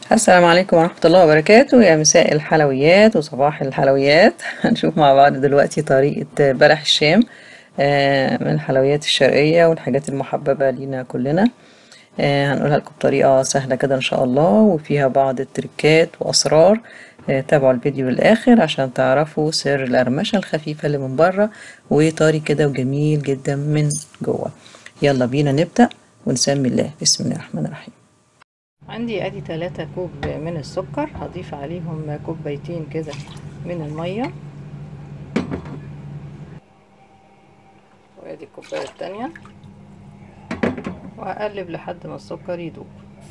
السلام عليكم ورحمة الله وبركاته يا مساء الحلويات وصباح الحلويات هنشوف مع بعض دلوقتي طريقة بلح الشام آه، من الحلويات الشرقية والحاجات المحببة لينا كلنا آه، هنقولها لكم بطريقة سهلة كده إن شاء الله وفيها بعض التركات وأسرار آه، تابعوا الفيديو للآخر عشان تعرفوا سر القرمشة الخفيفة اللي من بره وطري كده وجميل جدا من جوه يلا بينا نبدأ ونسمي الله بسم الله الرحمن الرحيم عندي ادي 3 كوب من السكر هضيف عليهم كوبايتين كده من المية وادي الكوباية التانية وهقلب لحد ما السكر يدوب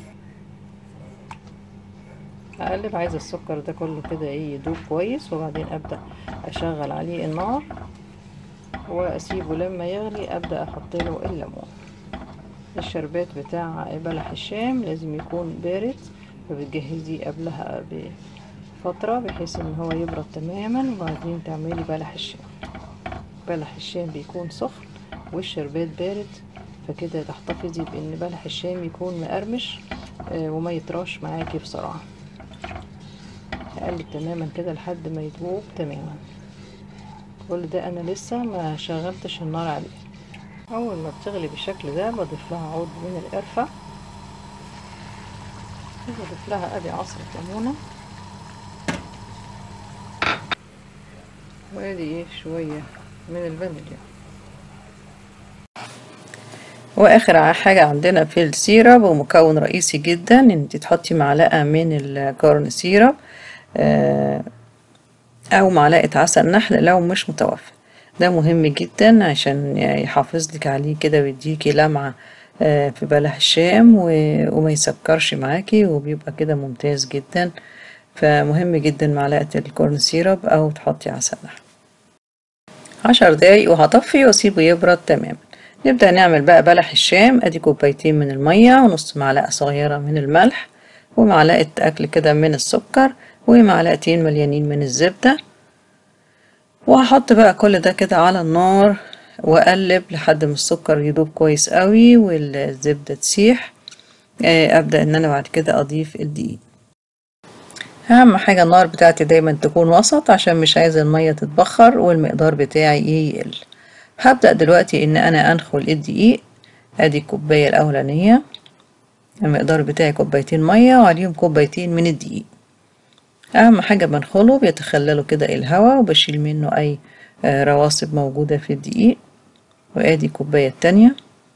هقلب عايزة السكر ده كله كده ايه يدوب كويس وبعدين ابدأ اشغل عليه النار واسيبه لما يغلي ابدأ احط له الليمون الشربات بتاع بلح الشام لازم يكون بارد فبتجهزي قبلها بفترة بحيث ان هو يبرد تماما وبعدين تعملي بلح الشام بلح الشام بيكون سخن والشربات بارد فكده تحتفظي بان بلح الشام يكون مقرمش وما يطراش معاكي بسرعة هقلب تماما كده لحد ما يدوب تماما كل ده انا لسه ما شغلتش النار عليه اول ما بتغلي بالشكل ده بضيف لها عود من القرفة بضيف لها ادي عصرة ليمونة وادي ايه شوية من الفانيليا واخر حاجة عندنا في السيرب ومكون رئيسي جدا ان انت تحطي معلقة من الكورن سيرب او معلقة عسل نحل لو مش متوفر ده مهم جدا عشان يحافظ لك عليه كده ويديكي لمعة في بلح الشام وما يسكرش معاكي وبيبقى كده ممتاز جدا فمهم جدا معلقة الكورن سيرب او تحطي عسل نحل عشر دقايق وهطفي واسيبه يبرد تماما نبدأ نعمل بقى بلح الشام ادي كوبايتين من المية ونص معلقة صغيرة من الملح ومعلقة اكل كده من السكر ومعلقتين مليانين من الزبدة وهحط بقى كل ده كده على النار واقلب لحد ما السكر يدوب كويس قوي والزبدة تسيح ابدأ ان انا بعد كده اضيف الدقيق اهم حاجة النار بتاعتي دايما تكون وسط عشان مش عايزة المية تتبخر والمقدار بتاعي ايه يقل هبدأ دلوقتي ان انا انخل الدقيق ادي الكوباية الاولانية المقدار بتاعي كوبايتين مية وعليهم كوبايتين من الدقيق اهم حاجة بنخله بيتخلله كده الهواء وبشيل منه اي رواسب موجودة في الدقيق وادي الكوباية التانية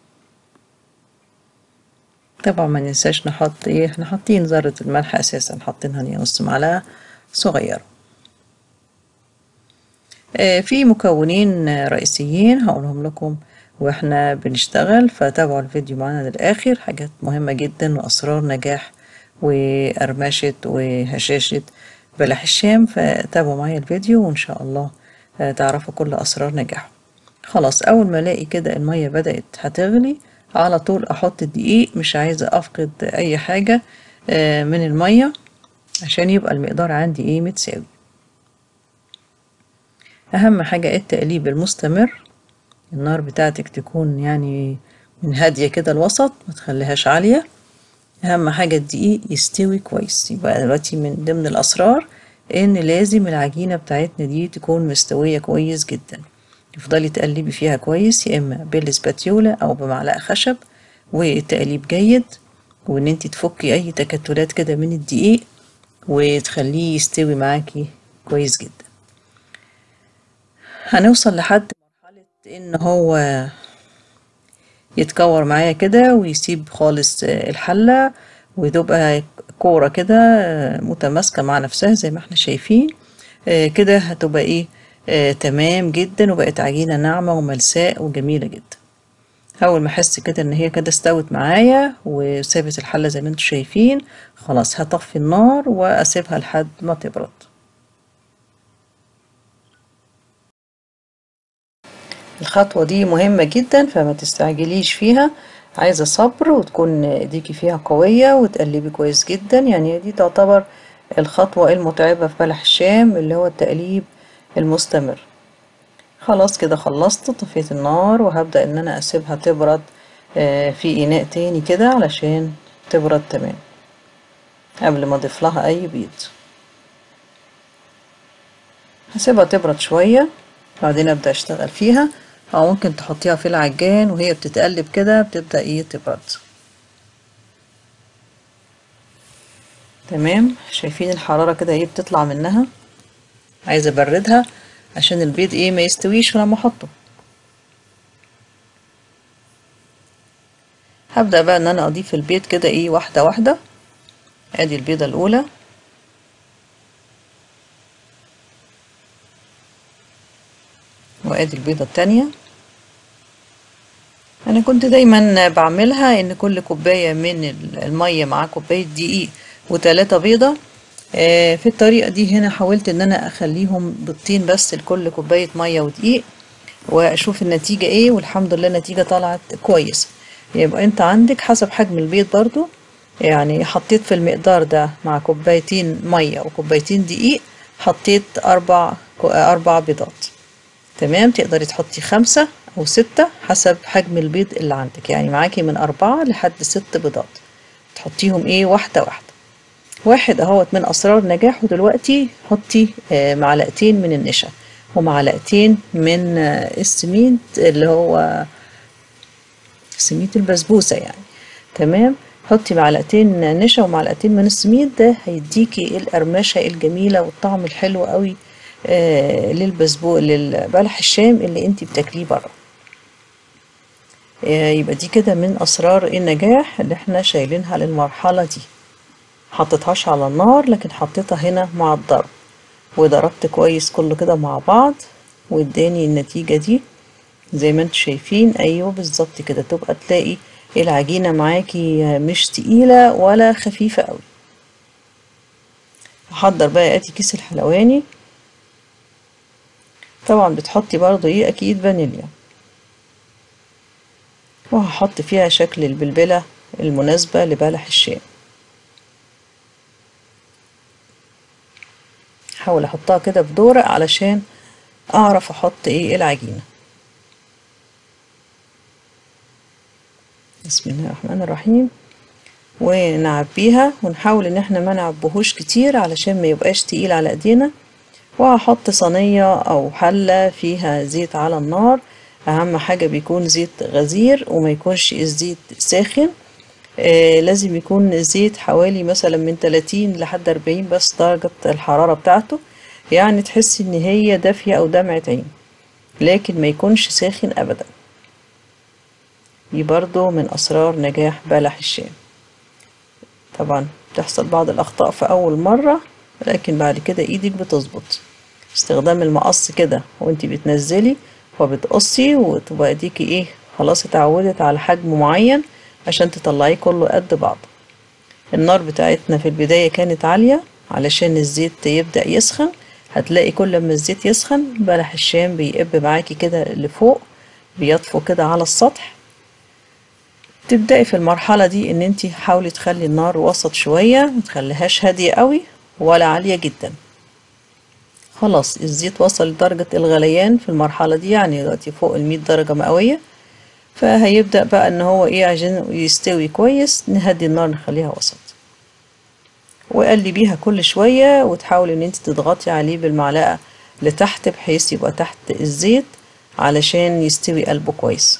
طبعا ما ننساش نحط ايه احنا حاطين ذرة الملح اساسا حاطينها نص معلقة صغيرة في مكونين رئيسيين هقولهم لكم واحنا بنشتغل فتابعوا الفيديو معانا للاخر حاجات مهمة جدا واسرار نجاح وقرمشة وهشاشة بلح الشام فتابعوا معايا الفيديو وان شاء الله تعرفوا كل اسرار نجاحه خلاص اول ما الاقي كده المية بدأت هتغلي على طول احط الدقيق مش عايزة افقد اي حاجة من المية عشان يبقى المقدار عندي ايه متساوي اهم حاجة التقليب المستمر النار بتاعتك تكون يعني من هادية كده الوسط ما تخليهاش عالية اهم حاجة الدقيق يستوي كويس يبقى دلوقتي من ضمن الاسرار ان لازم العجينة بتاعتنا دي تكون مستوية كويس جدا تفضلي تقلبي فيها كويس يا اما بالسباتيولا او بمعلقة خشب والتقليب جيد وان انت تفكي اي تكتلات كده من الدقيق وتخليه يستوي معاكي كويس جدا هنوصل لحد مرحلة ان هو يتكور معايا كده ويسيب خالص الحلة وتبقى كورة كده متماسكة مع نفسها زي ما احنا شايفين كده هتبقى ايه آه تمام جدا وبقت عجينة ناعمة وملساء وجميلة جدا اول ما احس كده ان هي كده استوت معايا وسابت الحلة زي ما انتم شايفين خلاص هطفي النار واسيبها لحد ما تبرد الخطوة دي مهمة جدا فما تستعجليش فيها عايزة صبر وتكون ايديكي فيها قوية وتقلبي كويس جدا يعني دي تعتبر الخطوة المتعبة في بلح الشام اللي هو التقليب المستمر خلاص كده خلصت طفيت النار وهبدأ ان انا اسيبها تبرد في اناء تاني كده علشان تبرد تمام قبل ما اضيف لها اي بيض هسيبها تبرد شوية بعدين ابدأ اشتغل فيها او ممكن تحطيها في العجان وهي بتتقلب كده بتبدأ ايه تبرد تمام شايفين الحرارة كده ايه بتطلع منها عايزة ابردها عشان البيض ايه ما يستويش لما احطه هبدأ بقى ان انا اضيف البيض كده ايه واحدة واحدة ادي البيضة الاولى وادي البيضة التانية انا كنت دايما بعملها ان كل كوباية من المية مع كوباية دقيق وتلاتة بيضة آه، في الطريقة دي هنا حاولت ان انا اخليهم بيضتين بس لكل كوباية مية ودقيق واشوف النتيجة ايه والحمد لله النتيجة طلعت كويس يبقى انت عندك حسب حجم البيض برضو يعني حطيت في المقدار ده مع كوبايتين مية وكوبايتين دقيق حطيت اربع اربع بيضات تمام تقدري تحطي خمسة او ستة حسب حجم البيض اللي عندك يعني معاكي من اربعة لحد ست بيضات تحطيهم ايه واحدة واحدة واحد اهوت من اسرار نجاحه دلوقتي حطي آه، معلقتين من النشا ومعلقتين من آه، السميد اللي هو سميد البسبوسة يعني تمام حطي معلقتين نشا ومعلقتين من السميد ده هيديكي القرمشة الجميلة والطعم الحلو قوي آه للبسبو للبلح الشام اللي انتي بتاكليه بره آه يبقى دي كده من اسرار النجاح اللي احنا شايلينها للمرحلة دي حطيتهاش على النار لكن حطيتها هنا مع الضرب وضربت كويس كله كده مع بعض واداني النتيجة دي زي ما انتوا شايفين ايوه بالظبط كده تبقى تلاقي العجينة معاكي مش تقيلة ولا خفيفة قوي هحضر بقى ادي كيس الحلواني طبعا بتحطي برضو ايه اكيد فانيليا وهحط فيها شكل البلبلة المناسبة لبلح الشام احاول احطها كده في دورق علشان اعرف احط ايه العجينه بسم الله الرحمن الرحيم ونعبيها ونحاول ان احنا ما نعبهوش كتير علشان ما يبقاش تقيل على ايدينا وهحط صينية او حلة فيها زيت على النار اهم حاجة بيكون زيت غزير وما يكونش الزيت ساخن آه لازم يكون الزيت حوالي مثلا من 30 لحد 40 بس درجة الحرارة بتاعته يعني تحسي ان هي دافية او دمعة عين لكن ما يكونش ساخن ابدا دي برضو من أسرار نجاح بلح الشام طبعا بتحصل بعض الأخطاء في أول مرة لكن بعد كده إيدك بتظبط استخدام المقص كده وانتي بتنزلي وبتقصي وتبقى ايديكي ايه خلاص اتعودت على حجم معين عشان تطلعيه كله قد بعض النار بتاعتنا في البداية كانت عالية علشان الزيت يبدأ يسخن هتلاقي كل ما الزيت يسخن بلح الشام بيقب معاكي كده لفوق بيطفو كده على السطح تبدأي في المرحلة دي ان انتي حاولي تخلي النار وسط شوية متخليهاش هادية قوي ولا عالية جدا خلاص الزيت وصل لدرجة الغليان في المرحلة دي يعني دلوقتي فوق المية درجة مئوية فهيبدأ بقى ان هو ايه عشان يستوي كويس نهدي النار نخليها وسط وقلبيها كل شوية وتحاولي ان انت تضغطي عليه بالمعلقة لتحت بحيث يبقى تحت الزيت علشان يستوي قلبه كويس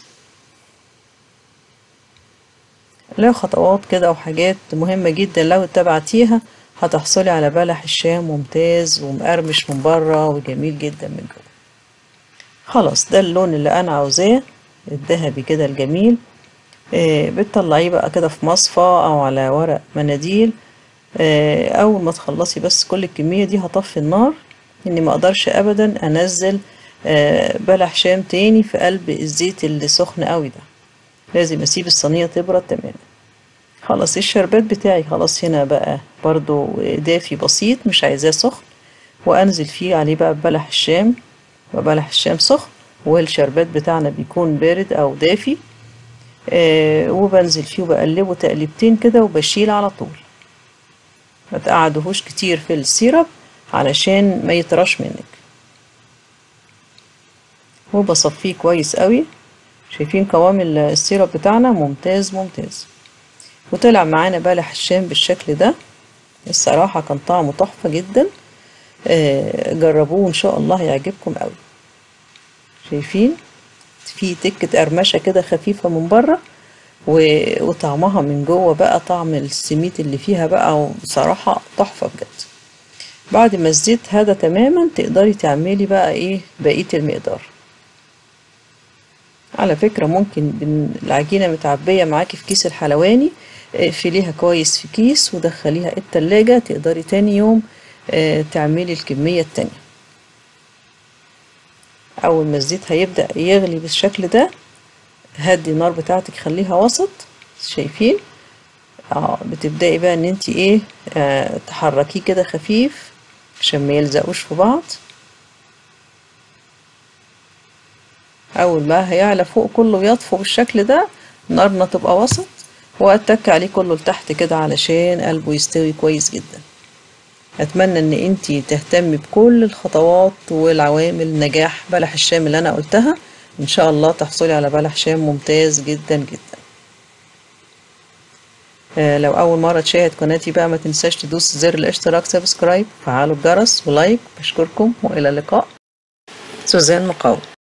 له خطوات كده وحاجات مهمة جدا لو اتبعتيها هتحصلي على بلح الشام ممتاز ومقرمش من بره وجميل جدا من جوه خلاص ده اللون اللي انا عاوزاه الذهبي كده الجميل آه بتطلعيه بقى كده في مصفى او على ورق مناديل آه اول ما تخلصي بس كل الكمية دي هطفي النار اني ما اقدرش ابدا انزل آه بلح شام تاني في قلب الزيت اللي سخن قوي ده لازم اسيب الصينية تبرد تماما خلاص الشربات بتاعي خلاص هنا بقى برضو دافي بسيط مش عايزاه سخن وانزل فيه عليه بقى بلح الشام وبلح الشام سخن والشربات بتاعنا بيكون بارد او دافي آه وبنزل فيه وبقلبه تقليبتين كده وبشيل على طول ما تقعدهوش كتير في السيرب علشان ما يطرش منك وبصفيه كويس قوي شايفين قوام السيرب بتاعنا ممتاز ممتاز وطلع معانا بلح الشام بالشكل ده الصراحة كان طعمه تحفة جدا آه، جربوه ان شاء الله هيعجبكم قوي شايفين في تكة قرمشة كده خفيفة من بره و- وطعمها من جوه بقى طعم السميد اللي فيها بقى بصراحة تحفة بجد بعد ما الزيت هذا تماما تقدري تعملي بقى ايه بقية المقدار على فكرة ممكن بن- العجينة متعبية معاكي في كيس الحلواني اقفليها كويس في كيس ودخليها التلاجة تقدري تاني يوم آه، تعملي الكمية التانية أول ما الزيت هيبدأ يغلي بالشكل ده هدي النار بتاعتك خليها وسط شايفين اه بتبدأي بقى ان انت ايه آه تحركيه كده خفيف عشان ما يلزقوش في بعض اول ما هيعلى فوق كله ويطفو بالشكل ده نارنا تبقى وسط واتك عليه كله لتحت كده علشان قلبه يستوي كويس جدا اتمنى ان انتي تهتمي بكل الخطوات والعوامل نجاح بلح الشام اللي انا قلتها ان شاء الله تحصلي على بلح شام ممتاز جدا جدا آه، لو اول مره تشاهد قناتي بقى ما تنساش تدوس زر الاشتراك سبسكرايب فعلوا الجرس ولايك بشكركم والى اللقاء سوزان مقاوم